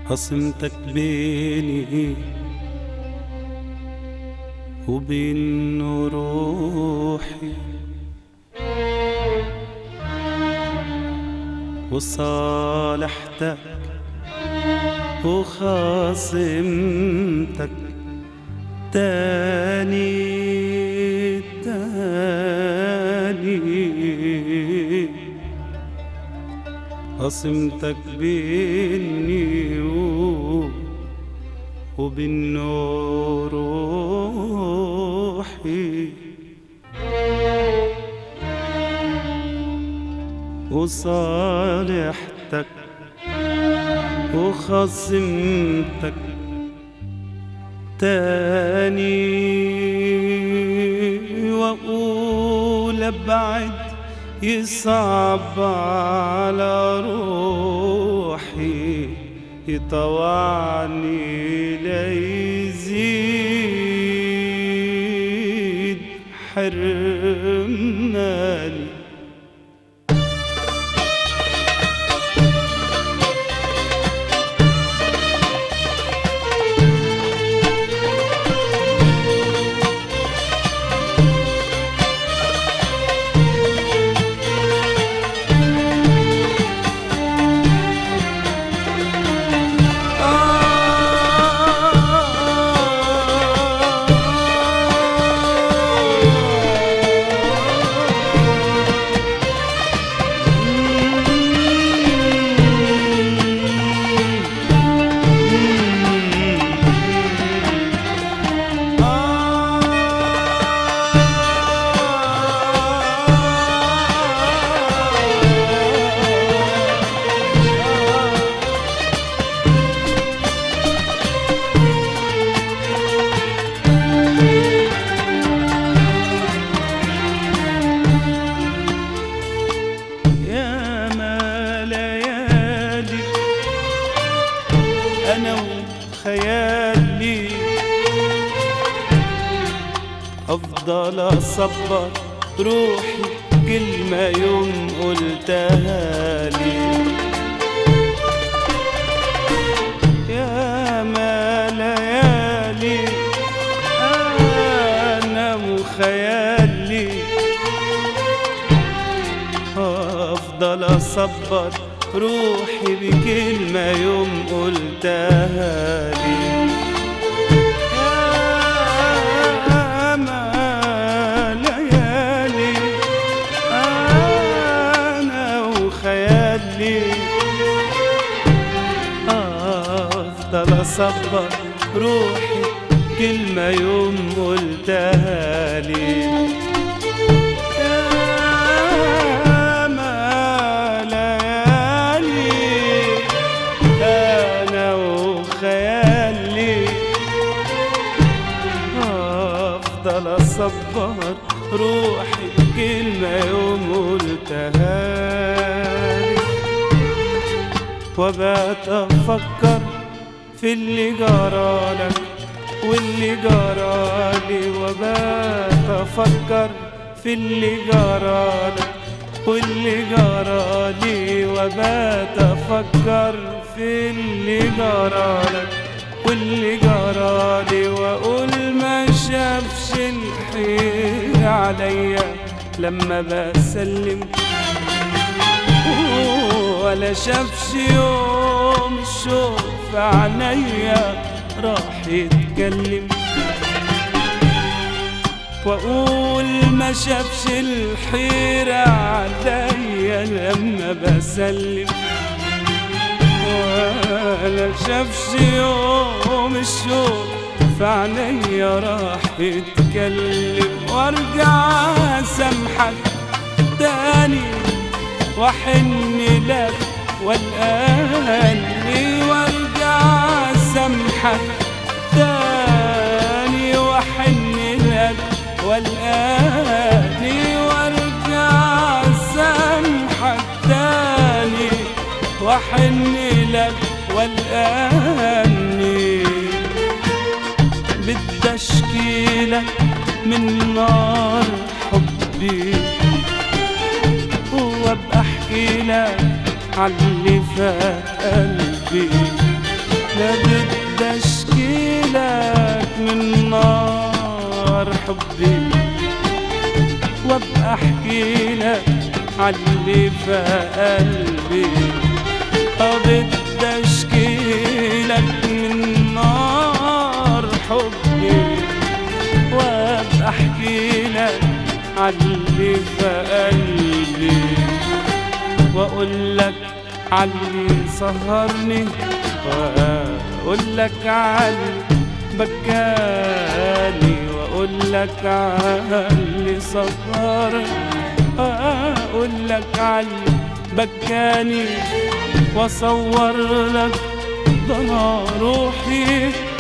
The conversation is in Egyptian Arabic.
قسمتك بيني وبين روحي وصالحتك وخاصمتك تاني تاني قسمتك بيني و- وبين روحي وصالحتك وخصمتك تاني واقول ابعد يصعب على روحي يطوعني ليزيد حرماني يا ما ليالي انا وخيالي افضل اصبر روحي كلمة يوم قلتها لي يا ما ليالي انا وخيالي افضل اصبر روحي بكلمة يوم قلتها لي يا ما ليالي انا وخيالي افضل اصبر روحي كلمة يوم قلتها لي يا ما ليالي أنا وخيالي أفضل أصبر روحي كلمة يوم قلتها لي وبقت أفكر في اللي جرالك واللي جرالي وبقت أفكر في اللي جرالك واللي جرالي وبقت أفكر في اللي جرالك واللي جرالي وأقول ما شافش الحيل عليا لما بسلم ولا شافش يوم الشوق في عينيا راح يتكلم واقول ما شافش الحيرة عليا لما بسلم ولا شافش يوم الشوق في عينيا راح يتكلم وارجع اسامحك تاني واحن لك والاني وارجع اسامحك تاني واحن لك والاني وارجع اسامحك تاني واحن لك والاني بدي اشكيلك من نار حبي وابقى احكي لك عاللي في قلبي لا بدي اشكيلك من نار حبي وابقى احكي لك عاللي في قلبي اه بدي اشكي لك من نار حبي وابقى احكي لك عاللي في قلبي واقول لك عاللي سهرني واقول لك عاللي بكاني واقول لك عاللي سهرني اقول لك عاللي بكاني واصور لك ضنا روحي